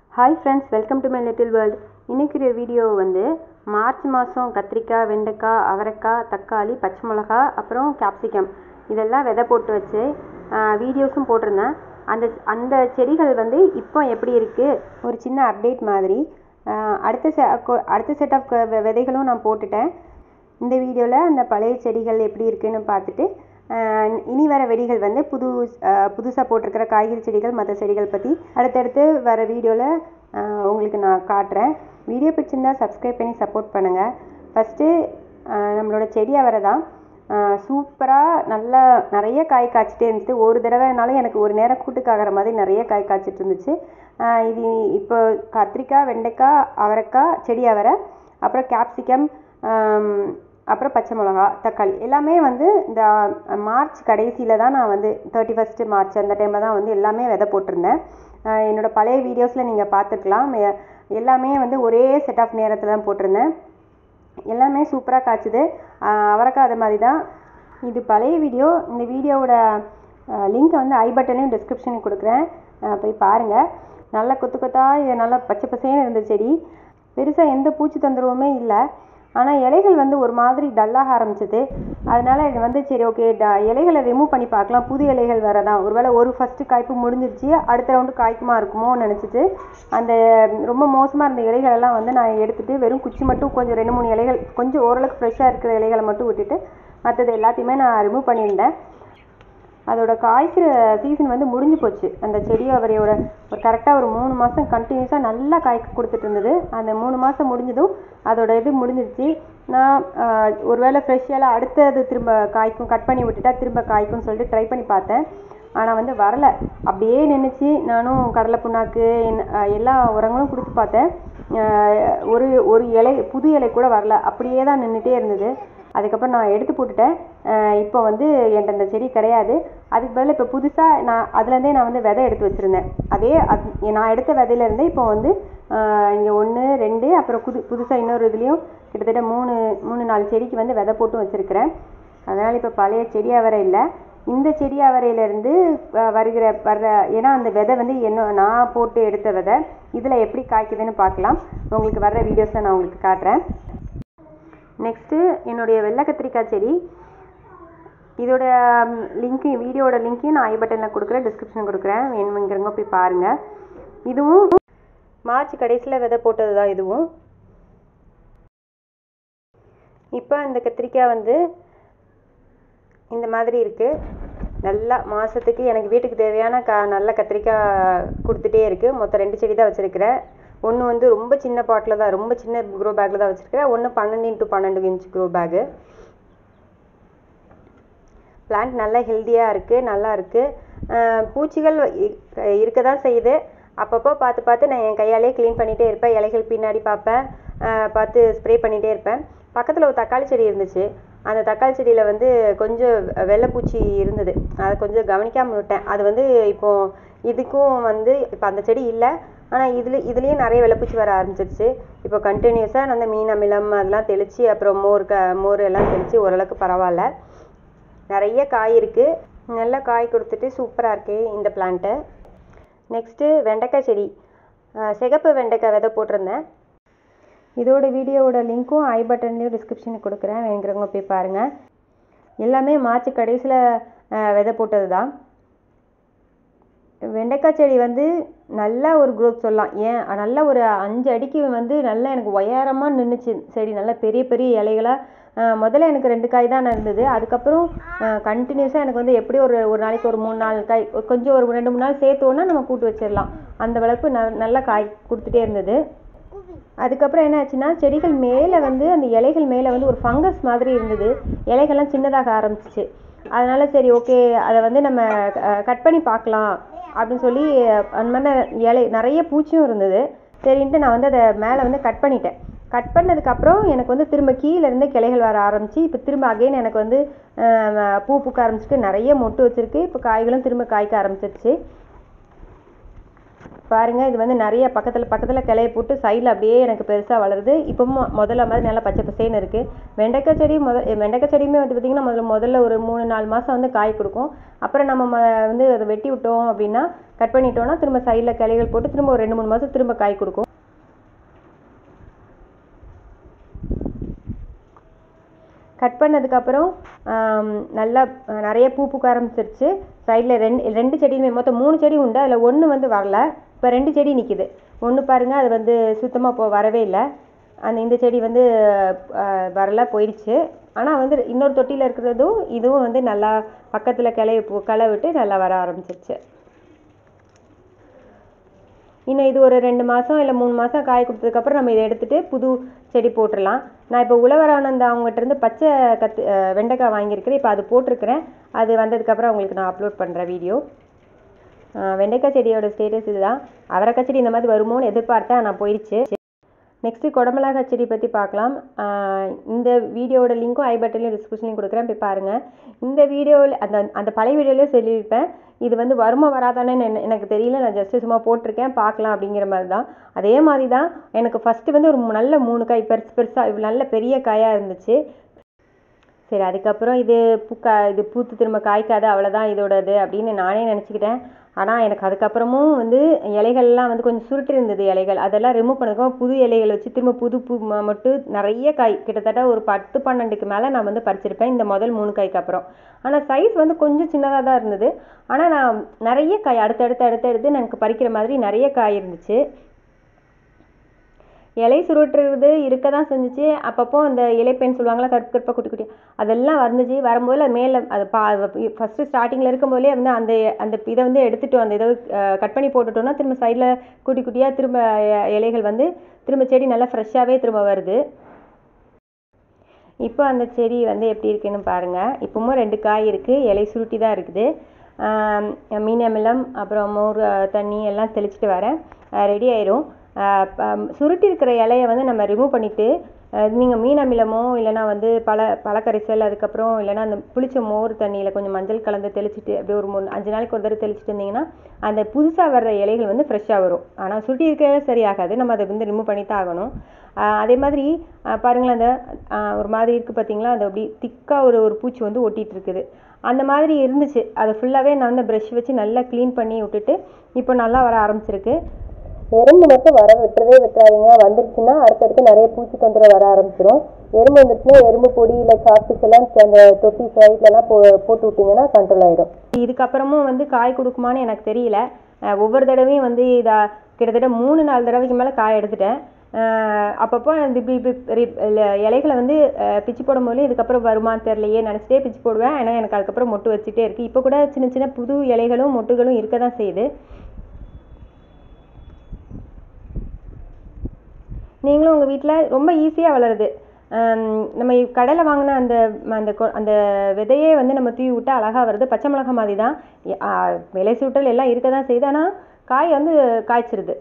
hi friends welcome to my little world இன்னைக்கு video வந்து March மாதம் கத்திரிக்காய் வெண்டைக்காய் அவரைக்காய் தக்காளி பச்சை மிளகா அப்புறம் கேப்சிகம் இதெல்லாம் விதை போட்டு வச்சு வீடியோஸும் போட்டிருந்தேன் அந்த அந்த செடிகள் வந்து இப்போ எப்படி இருக்குது ஒரு சின்ன அப்டேட் மாதிரி ஆஹ் அடுத்த செ கொ- அடுத்த செட் ஆஃப் விதைகளும் நான் போட்டுட்டேன் இந்த வீடியோவில் அந்த பழைய செடிகள் எப்படி இருக்குன்னு பார்த்துட்டு ஆஹ் இனி வர வெடிகள் வந்து புது புதுசாக போட்டிருக்கிற காய்கறி செடிகள் மற்ற செடிகள் பற்றி அடுத்தடுத்து வர வீடியோவில் உங்களுக்கு நான் காட்டுறேன் வீடியோ பிடிச்சிருந்தா சப்ஸ்கிரைப் பண்ணி சப்போர்ட் பண்ணுங்கள் ஃபஸ்ட்டு நம்மளோட செடி அவரை தான் சூப்பராக நல்லா நிறைய காய் காய்ச்சிட்டே இருந்துச்சு ஒரு தடவைனாலும் எனக்கு ஒரு நேரம் கூட்டுக்காகிற மாதிரி நிறைய காய் காய்ச்சிட்டு இருந்துச்சு ஆஹ் இது இப்போ கத்திரிக்காய் வெண்டைக்காய் அவரைக்காய் செடி அவரை அப்புறம் கேப்சிகம் அப்புறம் பச்சை மிளகா தக்காளி எல்லாமே வந்து இந்த மார்ச் கடைசியில் தான் நான் வந்து தேர்ட்டி ஃபஸ்ட்டு மார்ச் அந்த டைமில் தான் வந்து எல்லாமே விதை போட்டிருந்தேன் ஆஹ் என்னோட பழைய வீடியோஸில் நீங்கள் பார்த்துக்கலாம் எ- எல்லாமே வந்து ஒரே செட் ஆஃப் நேரத்தில் தான் போட்டிருந்தேன் எல்லாமே சூப்பராக காய்ச்சுது ஆஹ் அவரைக்காய் அது மாதிரி தான் இது பழைய வீடியோ இந்த வீடியோவோட லிங்க்கை வந்து ஐ பட்டன்லையும் டிஸ்கிரிப்ஷனுக்கு கொடுக்குறேன் ஆஹ் போய் பாருங்கள் நல்லா கொத்து கொத்தா இது நல்லா பச்சை பசேன்னு இருந்த செடி பெருசாக எந்த பூச்சி தொந்தரவுமே இல்லை ஆனால் இலைகள் வந்து ஒரு மாதிரி டல்லாக ஆரம்பிச்சது அதனால இது வந்து சரி ஓகே இலைகளை ரிமூவ் பண்ணி பார்க்கலாம் புது இலைகள் வரதான் ஒருவேளை ஒரு ஃபஸ்ட்டு காய்ப்பு முடிஞ்சிருச்சு அடுத்த ரவுண்டு காய்க்குமா இருக்குமோ நினச்சிட்டு அந்த ரொம்ப மோசமாக இருந்த இலைகள் எல்லாம் வந்து நான் எடுத்துட்டு வெறும் குச்சி மட்டும் கொஞ்சம் ரெண்டு மூணு இலைகள் கொஞ்சம் ஓரளவுக்கு ஃப்ரெஷ்ஷாக இருக்கிற இலைகளை மட்டும் விட்டுட்டு மற்றது எல்லாத்தையுமே நான் ரிமூவ் பண்ணியிருந்தேன் அதோட காய்க்கிற சீசன் வந்து முடிஞ்சு போச்சு அந்த செடி அவரையோட ஒரு கரெக்டாக ஒரு மூணு மாதம் கண்டினியூஸாக நல்லா காய்க்க கொடுத்துட்டு இருந்தது அந்த மூணு மாதம் முடிஞ்சதும் அதோட இது முடிஞ்சிருச்சு நான் ஆஹ், ஒருவேளை ஃப்ரெஷ் இலை அடுத்தது திரும்ப காய்க்கும் கட் பண்ணி விட்டுட்டா திரும்ப காய்க்கும்னு சொல்லிட்டு ட்ரை பண்ணி பார்த்தேன் ஆனால் வந்து வரல அப்படியே நின்றுச்சு நானும் கடலை புண்ணாக்கு என்ன- ஆஹ், எல்லா உரங்களும் கொடுத்து பார்த்தேன் ஆஹ், ஒரு ஒரு இலை புது இலை கூட வரல அப்படியே தான் நின்றுட்டே இருந்தது அதுக்கப்புறம் நான் எடுத்து போட்டுட்டேன் அஹ் இப்போ வந்து என்கிட்ட அந்த செடி கிடையாது அதுக்கு பதிலா இப்போ புதுசாக நான் அதுலேருந்தே நான் வந்து விதை எடுத்து வச்சுருந்தேன் அதே அது நான் எடுத்த விதையிலேருந்தே இப்போ வந்து இங்கே ஒன்று ரெண்டு அப்புறம் புது புதுசாக இன்னொரு இதுலேயும் கிட்டத்தட்ட மூணு மூணு நாலு செடிக்கு வந்து விதை போட்டும் வச்சுருக்கிறேன் அதனால் இப்போ பழைய செடி அவரை இல்லை இந்த செடி அவரையிலேருந்து வருகிற வர்ற ஏன்னா அந்த விதை வந்து என்ன நான் போட்டு எடுத்த விதை இதில் எப்படி காய்க்குதுன்னு பார்க்கலாம் உங்களுக்கு வர்ற வீடியோஸை நான் உங்களுக்கு காட்டுறேன் நெக்ஸ்ட்டு என்னுடைய வெள்ளை கத்திரிக்காய் செடி இதோட லிங்க்கு வீடியோட லிங்க்கையும் நான் ஐ பட்டனில் கொடுக்குறேன் டிஸ்கிரிப்ஷன் கொடுக்குறேன் வேணுங்கிறவங்க போய் பாருங்கள் இதுவும் மார்ச் கடைசியில் விதை போட்டது தான் இதுவும் இப்போ இந்த கத்திரிக்காய் வந்து இந்த மாதிரி இருக்குது நல்லா மாதத்துக்கு எனக்கு வீட்டுக்கு தேவையான க நல்ல கத்திரிக்காய் கொடுத்துட்டே இருக்குது மொத்தம் ரெண்டு செடி தான் வச்சுருக்கிறேன் ஒன்று வந்து ரொம்ப சின்ன பாட்டில் தான் ரொம்ப சின்ன க்ரோ பேக்கில் தான் வச்சுருக்கிறேன் ஒன்று பன்னெண்டு இன்ட்டு பன்னெண்டு இன்ச் க்ரோ பேக்கு பிளான்ட் நல்லா ஹெல்த்தியாக இருக்குது நல்லா இருக்குது பூச்சிகள் இருக்க தான் செய்யுது அப்பப்போ பார்த்து பார்த்து நான் என் கையாலே க்ளீன் பண்ணிகிட்டே இருப்பேன் இலைகள் பின்னாடி பார்ப்பேன் அஹ் பார்த்து ஸ்ப்ரே பண்ணிகிட்டே இருப்பேன் பக்கத்தில் ஒரு தக்காளி செடி இருந்துச்சு அந்த தக்காளி செடியில் வந்து கொஞ்சம் வெள்ளைப்பூச்சி இருந்தது அதை கொஞ்சம் கவனிக்காமல் விட்டேன் அது வந்து இப்போ இதுக்கும் வந்து இப்போ அந்த செடி இல்லை ஆனால் இதில் இதுலேயும் நிறைய வெள்ளைப்பூச்சி வர ஆரம்பிச்சிருச்சு இப்போ கண்டினியூஸாக அந்த மீன் அமிலம் அதெல்லாம் தெளித்து அப்புறம் மோர் க மோர் எல்லாம் தெளித்து ஓரளவுக்கு பரவாயில்ல நிறைய காய் இருக்குது நல்ல காய் கொடுத்துட்டு சூப்பராக இருக்கு இந்த பிளான்ட்டு நெக்ஸ்ட்டு வெண்டைக்காய் செடி அஹ் சிகப்பு வெண்டைக்காய் விதை போட்டிருந்தேன் இதோட வீடியோவோட லிங்க்கும் ஐ பட்டன்லேயும் டிஸ்கிரிப்ஷனுக்கு கொடுக்குறேன் வேணுங்கிறவங்க போய் பாருங்கள் எல்லாமே மார்ச் கடைசியில் விதை போட்டது தான் வெண்டைக்காய் செடி வந்து நல்ல ஒரு growth சொல்லலாம் ஏன் நல்ல ஒரு அஞ்சு அடிக்கு வந்து நல்லா எனக்கு உயரமாக நின்றுச்சு செடி நல்லா பெரிய பெரிய இலைகளாக முதல்ல எனக்கு ரெண்டு காய் தான் இருந்தது அதுக்கப்புறம் கண்டினியூஸாக எனக்கு வந்து எப்படி ஒரு ஒரு நாளைக்கு ஒரு மூணு நாலு காய் ஒரு கொஞ்சம் ஒரு ரெண்டு மூணு நாள் சேர்த்தோன்னா நம்ம கூட்டு வச்சிடலாம் அந்த அளவுக்கு ந நல்ல காய் கொடுத்துட்டே இருந்தது அதுக்கப்புறம் என்ன ஆச்சுன்னா செடிகள் மேலே வந்து அந்த இலைகள் மேலே வந்து ஒரு ஃபங்கஸ் மாதிரி இருந்தது இலைகள்லாம் சின்னதாக ஆரம்பிச்சிச்சு அதனால சரி ஓகே அதை வந்து நம்ம கட் பண்ணி பார்க்கலாம் அப்படின்னு சொல்லி அந்த மாதிரி இலை நிறைய பூச்சியும் இருந்தது சரின்ட்டு நான் வந்து அதை மேலே வந்து கட் பண்ணிட்டேன் கட் பண்ணதுக்கப்புறம் எனக்கு வந்து திரும்ப கீழே இருந்து கிளைகள் வர ஆரம்பிச்சு இப்போ திரும்ப அகைன் எனக்கு வந்து அஹ், பூ பூக்க ஆரம்பிச்சிட்டு நிறைய மொட்டு வச்சிருக்கு இப்போ காய்களும் திரும்ப காய்க்க ஆரம்பிச்சிருச்சு பாருங்கள் இது வந்து நிறைய பக்கத்தில் பக்கத்தில் கிளைய போட்டு சைடில் அப்படியே எனக்கு பெருசாக வளருது இப்போவும் முதல்ல மாதிரி நல்லா பச்சை பசேன்னு இருக்குது வெண்டைக்காய் செடி முத வெண்டைக்காய் செடியுமே வந்து பார்த்திங்கன்னா முதல்ல முதல்ல ஒரு மூணு நாலு மாதம் வந்து காய் கொடுக்கும் அப்புறம் நம்ம ம வந்து அதை வெட்டி விட்டோம் அப்படின்னா கட் பண்ணிட்டோம்னா திரும்ப சைடில் கிளைகள் போட்டு திரும்ப ஒரு ரெண்டு மூணு மாதம் திரும்ப காய் கொடுக்கும் கட் பண்ணதுக்கப்புறம் நல்லா நிறைய பூ பூக்க ஆரம்பிச்சிருச்சு சைடில் ரெண்டு ரெண்டு செடியுமே மொத்தம் மூணு செடி உண்டு அதில் ஒன்று வந்து வரல இப்போ ரெண்டு செடி நிற்கிது ஒன்று பாருங்கள் அது வந்து சுத்தமாக இப்போ வரவே இல்லை அந்த இந்த செடி வந்து வரல போயிடுச்சு ஆனால் வந்து இன்னொரு தொட்டியில் இருக்கிறதும் இதுவும் வந்து நல்லா பக்கத்தில் கிளைய பூ களை விட்டு நல்லா வர ஆரம்பிச்சிருச்சு இன்னும் இது ஒரு ரெண்டு மாதம் இல்லை மூணு மாதம் காய் கொடுத்ததுக்கப்புறம் நம்ம இதை எடுத்துகிட்டு புது செடி போட்டுடலாம் நான் இப்போ உழவரானந்த அவங்ககிட்ட இருந்து பச்சை கத்து வெண்டைக்காய் வாங்கியிருக்கிறேன் இப்போ அது போட்டிருக்கிறேன் அது வந்ததுக்கப்புறம் உங்களுக்கு நான் அப்லோட் பண்ணுறேன் வீடியோ வெண்டைக்காய் செடியோட ஸ்டேட்டஸ் இதுதான் அவரைக்காய் செடி இந்த மாதிரி வருமோன்னு எதிர்பார்த்தேன் நான் போயிடுச்சு நெக்ஸ்ட்டு குடமிளகா செடி பற்றி பார்க்கலாம் இந்த வீடியோட லிங்க்கும் ஐ பட்டன்லையும் டிஸ்கிரிப்ஷன்லையும் கொடுக்குறேன் போய் பாருங்கள் இந்த வீடியோவில் அந்த அந்த பழைய வீடியோலேயே சொல்லியிருப்பேன் இது வந்து வருமா வராதானே எனக்கு தெரியல நான் ஜஸ்ட்டு சும்மா போட்டிருக்கேன் பார்க்கலாம் அப்படிங்கிற மாதிரி தான் அதே மாதிரி தான் எனக்கு ஃபஸ்ட்டு வந்து ஒரு நல்ல மூணு காய் பெருசு பெருசாக நல்ல பெரிய காயாக இருந்துச்சு சரி அதுக்கப்புறம் இது பூக்கா இது பூத்து திரும்ப காய்க்காது அவ்வளோதான் இதோடது அப்படின்னு நானே நினச்சிக்கிட்டேன் ஆனால் எனக்கு அதுக்கப்புறமும் வந்து இலைகள்லாம் வந்து கொஞ்சம் சுருட்டு இருந்தது இலைகள் அதெல்லாம் ரிமூவ் பண்ணதுக்கப்புறம் புது இலைகள் வச்சு திரும்ப புது பூ மட்டும் நிறைய காய் கிட்டத்தட்ட ஒரு பத்து பன்னெண்டுக்கு மேலே நான் வந்து பறிச்சிருப்பேன் இந்த முதல் மூணு காய்க்கு அப்புறம் ஆனால் சைஸ் வந்து கொஞ்சம் சின்னதாக தான் இருந்தது ஆனால் நான் நிறைய காய் அடுத்தடுத்து அடுத்தடுத்து எனக்கு பறிக்கிற மாதிரி நிறைய காய் இருந்துச்சு இலை சுருட்டுறது இருக்க தான் செஞ்சிச்சு அப்பப்போ அந்த இலைப்பெண் சொல்லுவாங்களா கருப்பு கருப்பாக குட்டி குட்டி அதெல்லாம் வந்துச்சு வரும்போது அது மேலே அது பா ஃபஸ்ட்டு ஸ்டார்டிங்கில் இருக்கும்போதே வந்து அந்த அந்த இதை வந்து எடுத்துட்டோம் அந்த இதை கட் பண்ணி போட்டுட்டோம்னா திரும்ப சைடில் குட்டி குட்டியாக திரும்ப இலைகள் வந்து திரும்ப செடி நல்லா ஃப்ரெஷ்ஷாகவே திரும்ப வருது இப்போ அந்த செடி வந்து எப்படி இருக்குன்னு பாருங்கள் இப்போவும் ரெண்டு காய் இருக்குது இலை சுருட்டி தான் இருக்குது மீன் அமிலம் அப்புறம் மோர் தண்ணி எல்லாம் தெளிச்சிட்டு வரேன் ரெடி ஆயிரும் சுருட்டி இருக்கிற இலைய வந்து நம்ம ரிமூவ் பண்ணிவிட்டு நீங்கள் மீன் அமிலமோ இல்லைனா வந்து பழ பழக்கரைசல் அதுக்கப்புறம் இல்லைனா அந்த புளிச்ச மோர் தண்ணியில் கொஞ்சம் மஞ்சள் கலந்து தெளிச்சிட்டு அப்படியே ஒரு மூணு அஞ்சு நாளைக்கு ஒரு தடவை தெளிச்சிட்டு இருந்தீங்கன்னா அந்த புதுசாக வர்ற இலைகள் வந்து ஃப்ரெஷ்ஷாக வரும் ஆனால் சுருட்டி இருக்கிற சரியாகாது நம்ம அதை வந்து ரிமூவ் பண்ணி தான் ஆகணும் அதே மாதிரி பாருங்களேன் அந்த ஒரு மாதிரி இருக்குது பார்த்தீங்களா அது அப்படி திக்காக ஒரு ஒரு பூச்சி வந்து ஒட்டிகிட்டு இருக்குது அந்த மாதிரி இருந்துச்சு அதை ஃபுல்லாகவே நான் வந்து ப்ரஷ் வச்சு நல்லா க்ளீன் பண்ணி விட்டுட்டு இப்போ நல்லா வர ஆரம்பிச்சிருக்கு எறும்பு மட்டும் வர விட்டுறவே விட்டுறாதீங்க வந்துருச்சுன்னா அடுத்தடுத்து நிறைய பூச்சி தொந்தரவு வர ஆரம்பிச்சிடும் எறும்பு வந்துருச்சுன்னா எறும்பு பொடி இல்லை சாப்பிட்டுஸ் எல்லாம் அந்த தொட்டி சைட்லலாம் போ போட்டு விட்டிங்கன்னா கண்ட்ரோல் ஆகிடும் இதுக்கப்புறமும் வந்து காய் கொடுக்குமான்னு எனக்கு தெரியல ஒவ்வொரு தடவையும் வந்து இதை கிட்டத்தட்ட மூணு நாலு தடவைக்கு மேலே காய் எடுத்துட்டேன் அப்பப்போ இந்த இப்படி இப்படி இலைகளை வந்து பிச்சு போடும் போது இதுக்கப்புறம் வருமானு தெரிலையே நினச்சிட்டே பிச்சு போடுவேன் ஆனால் எனக்கு அதுக்கப்புறம் மொட்டு வச்சுட்டே இருக்குது இப்போ கூட சின்ன சின்ன புது இலைகளும் மொட்டுகளும் இருக்க தான் செய்யுது நீங்களும் உங்கள் வீட்டில் ரொம்ப ஈஸியாக வளருது நம்ம கடையில் வாங்கின அந்த அந்த அந்த விதையே வந்து நம்ம தூவி விட்டால் அழகாக வருது பச்சை மிளகா மாதிரி தான் விலை சுட்டல் எல்லாம் இருக்க தான் செய்யுது ஆனால் காய் வந்து காய்ச்சிருது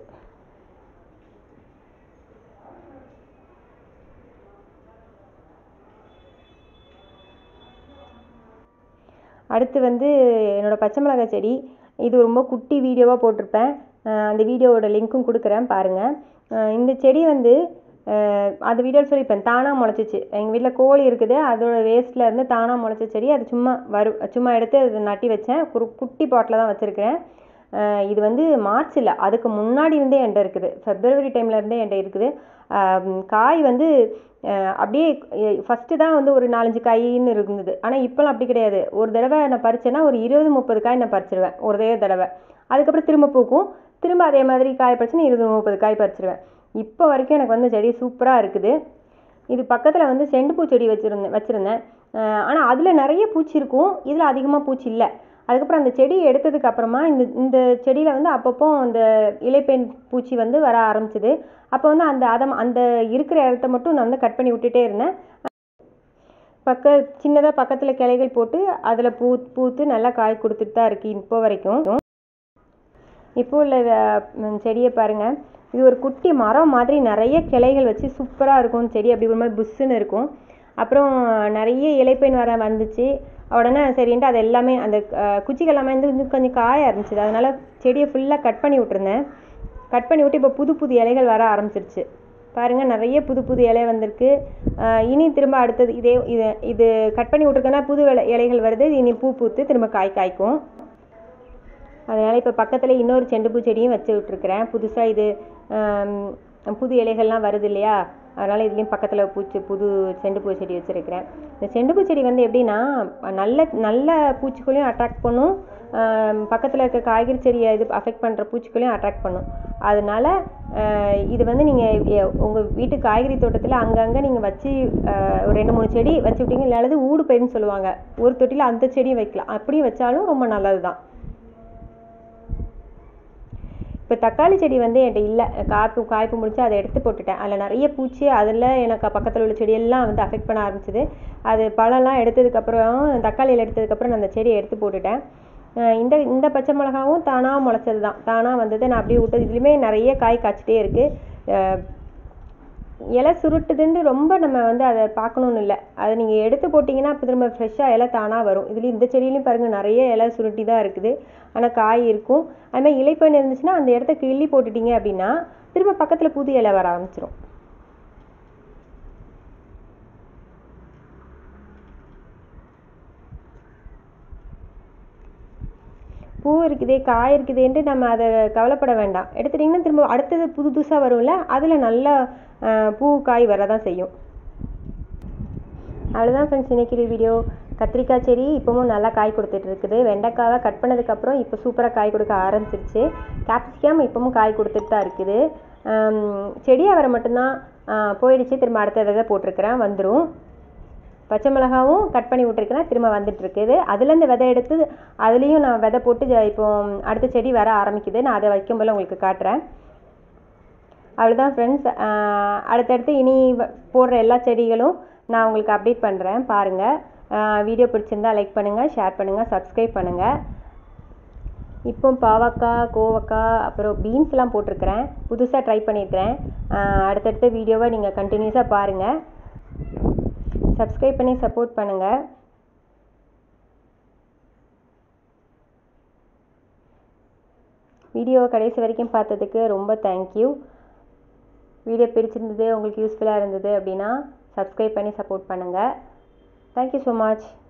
அடுத்து வந்து என்னோடய பச்சை மிளகாய் செடி இது ரொம்ப குட்டி வீடியோவாக போட்டிருப்பேன் அந்த வீடியோவோட லிங்க்கும் கொடுக்குறேன் பாருங்கள் இந்த செடி வந்து அது வீடியோவில் சொல்லியிருப்பேன் தானாக முளைச்சிச்சு எங்கள் வீட்டில் கோழி இருக்குது அதோட வேஸ்ட்டில் இருந்து தானாக முளைச்ச செடி அது சும்மா வரு சும்மா எடுத்து அது நட்டி வச்சேன் ஒரு குட்டி பாட்டில் தான் வச்சுருக்கிறேன் இது வந்து மார்ச் இல்லை அதுக்கு முன்னாடி இருந்தே என்கிட்ட இருக்குது ஃபெப்ரவரி டைமில் இருந்தே என்கிட்ட இருக்குது காய் வந்து அப்படியே ஃபஸ்ட்டு தான் வந்து ஒரு நாலஞ்சு காயின்னு இருந்தது ஆனால் இப்போலாம் அப்படி கிடையாது ஒரு தடவை நான் பறிச்சேன்னா ஒரு இருபது முப்பது காய் நான் பறிச்சிருவேன் ஒரே தடவை அதுக்கப்புறம் திரும்ப பூக்கும் திரும்ப அதே மாதிரி காய் பறிச்சுன்னு இருபது முப்பது காய் பறிச்சிருவேன் இப்போ வரைக்கும் எனக்கு வந்து செடி சூப்பராக இருக்குது இது பக்கத்தில் வந்து செண்டுப்பூ செடி வச்சுருந்தேன் வச்சுருந்தேன் ஆனால் அதில் நிறைய பூச்சி இருக்கும் இதில் அதிகமாக பூச்சி இல்லை அதுக்கப்புறம் அந்த செடி எடுத்ததுக்கு அப்புறமா இந்த இந்த செடியில் வந்து அப்பப்போ அந்த இலைப்பெண் பூச்சி வந்து வர ஆரம்பிச்சுது அப்போ வந்து அந்த அதை அந்த இருக்கிற இடத்த மட்டும் நான் வந்து கட் பண்ணி விட்டுட்டே இருந்தேன் பக்க சின்னதாக பக்கத்தில் கிளைகள் போட்டு அதில் பூ பூத்து நல்லா காய் கொடுத்துட்டு தான் இருக்குது இப்போ வரைக்கும் இப்போ உள்ள செடியை பாருங்கள் இது ஒரு குட்டி மரம் மாதிரி நிறைய கிளைகள் வச்சு சூப்பராக இருக்கும் செடி அப்படி ஒரு மாதிரி புஷ்ஷுன்னு இருக்கும் அப்புறம் நிறைய இலைப்பெண் வர வந்துச்சு உடனே சரின்ட்டு அது எல்லாமே அந்த குச்சிகள் எல்லாமே வந்து இன்னும் கொஞ்சம் காய ஆரம்பிச்சிது அதனால் செடியை ஃபுல்லாக கட் பண்ணி விட்ருந்தேன் கட் பண்ணி விட்டு இப்போ புது புது இலைகள் வர ஆரம்பிச்சிருச்சு பாருங்கள் நிறைய புது புது இலை வந்திருக்கு ஆஹ் இனி திரும்ப அடுத்தது இதே இது இது கட் பண்ணி விட்ருக்கேன்னா புது இலை இலைகள் வருது இனி பூ பூத்து திரும்ப காய் காய்க்கும் அதனால் இப்போ பக்கத்தில் இன்னொரு செண்டுப்பூ செடியும் வச்சு விட்ருக்குறேன் புதுசாக இது ஆம், புது இலைகள்லாம் வருது இல்லையா அதனால் இதுலேயும் பக்கத்தில் பூச்சி புது செண்டுப்பூ செடி வச்சுருக்கிறேன் இந்த செண்டுப்பூ செடி வந்து எப்படின்னா நல்ல நல்ல பூச்சிகளையும் அட்ராக்ட் பண்ணும் பக்கத்தில் இருக்க காய்கறி செடியை இது அஃபெக்ட் பண்ணுற பூச்சிகளையும் அட்ராக்ட் பண்ணும் அதனால ஆஹ், இது வந்து நீங்கள் உங்கள் வீட்டு காய்கறி தோட்டத்தில் அங்கங்கே நீங்கள் வச்சு ஆஹ், ஒரு ரெண்டு மூணு செடி வச்சு விட்டீங்க இல்லாது ஊடு பயிர்னு சொல்லுவாங்க ஒரு தொட்டியில் அந்த செடியும் வைக்கலாம் அப்படியும் வச்சாலும் ரொம்ப நல்லது தான் இப்போ தக்காளி செடி வந்து என்கிட்ட இல்லை காய்ப்பு காய்ப்பு முடிச்சு அதை எடுத்து போட்டுட்டேன் அதில் நிறைய பூச்சி அதில் எனக்கு பக்கத்தில் உள்ள செடியெல்லாம் வந்து அஃபெக்ட் பண்ண ஆரம்பிச்சது அது பழம்லாம் எடுத்ததுக்கப்புறம் தக்காளியில் எடுத்ததுக்கப்புறம் நான் அந்த செடியை எடுத்து போட்டுட்டேன் அஹ் இந்த இந்த பச்சை மிளகாவும் தானாக முளைச்சது தான் தானாக வந்தது நான் அப்படியே விட்டது இதுலேயுமே நிறைய காய் காய்ச்சிட்டே இருக்குது இலை சுருட்டுதுன்னு ரொம்ப நம்ம வந்து அதை பார்க்கணுன்னு இல்லை அதை நீங்கள் எடுத்து போட்டிங்கன்னா இப்போ திரும்ப ஃப்ரெஷ்ஷாக இலை தானாக வரும் இதுலேயும் இந்த செடியிலையும் பாருங்கள் நிறைய இலை சுருட்டி தான் இருக்குது ஆனால் காய் இருக்கும் அது மாதிரி இலைப்பெண் இருந்துச்சுன்னா அந்த இடத்த கிள்ளி போட்டுட்டீங்க அப்படின்னா திரும்ப பக்கத்தில் புது இலை வர ஆரம்பிச்சிரும் பூ இருக்குதே காய் இருக்குதேன்ட்டு நம்ம அதை கவலைப்பட வேண்டாம் எடுத்துட்டிங்கன்னா திரும்ப அடுத்தது புது புதுசாக வரும்ல அதில் நல்லா அஹ், பூ காய் வர தான் செய்யும் அவ்வளோதான் ஃப்ரெண்ட்ஸ் இன்னைக்கு வீடியோ கத்திரிக்காய் செடி இப்போவும் நல்லா காய் கொடுத்துட்டு இருக்குது வெண்டைக்காவை கட் பண்ணதுக்கப்புறம் இப்போ சூப்பராக காய் கொடுக்க ஆரம்பிச்சிருச்சு கேப்சிகம் இப்போவும் காய் கொடுத்துட்டு தான் இருக்குது ஆம், செடி அவரை மட்டும்தான் ஆ, போயிடுச்சு திரும்ப அடுத்த விதை போட்டிருக்கிறேன் வந்துடும் பச்சை மிளகாவும் கட் பண்ணி விட்டுருக்கிறேன் திரும்ப வந்துட்டு இருக்குது அதுலேருந்து விதை எடுத்து அதுலேயும் நான் விதை போட்டு ஜ- இப்போ அடுத்த செடி வர ஆரம்பிக்குது நான் அதை வைக்கும்போது உங்களுக்கு காட்டுறேன் அவ்வளோதான் ஃப்ரெண்ட்ஸ் அடுத்தடுத்து இனி வ- போடுற எல்லா செடிகளும் நான் உங்களுக்கு அப்டேட் பண்ணுறேன் பாருங்கள் வீடியோ பிடிச்சிருந்தா லைக் பண்ணுங்கள் ஷேர் பண்ணுங்கள் சப்ஸ்கிரைப் பண்ணுங்கள் இப்போ பாவக்காய் கோவக்காய் அப்புறம் பீன்ஸ்லாம் போட்டிருக்கிறேன் புதுசாக ட்ரை பண்ணியிருக்கிறேன் ஆஹ் அடுத்தடுத்த வீடியோவை நீங்கள் கண்டினியூஸாக பாருங்கள் சப்ஸ்கிரைப் பண்ணி சப்போர்ட் பண்ணுங்கள் வீடியோவை கடைசி வரைக்கும் பார்த்ததுக்கு ரொம்ப தேங்க்யூ வீடியோ பிடிச்சிருந்தது உங்களுக்கு யூஸ்ஃபுல்லாக இருந்தது அப்படின்னா சப்ஸ்கிரைப் பண்ணி சப்போர்ட் பண்ணுங்கள் தேங்க்யூ ஸோ மச்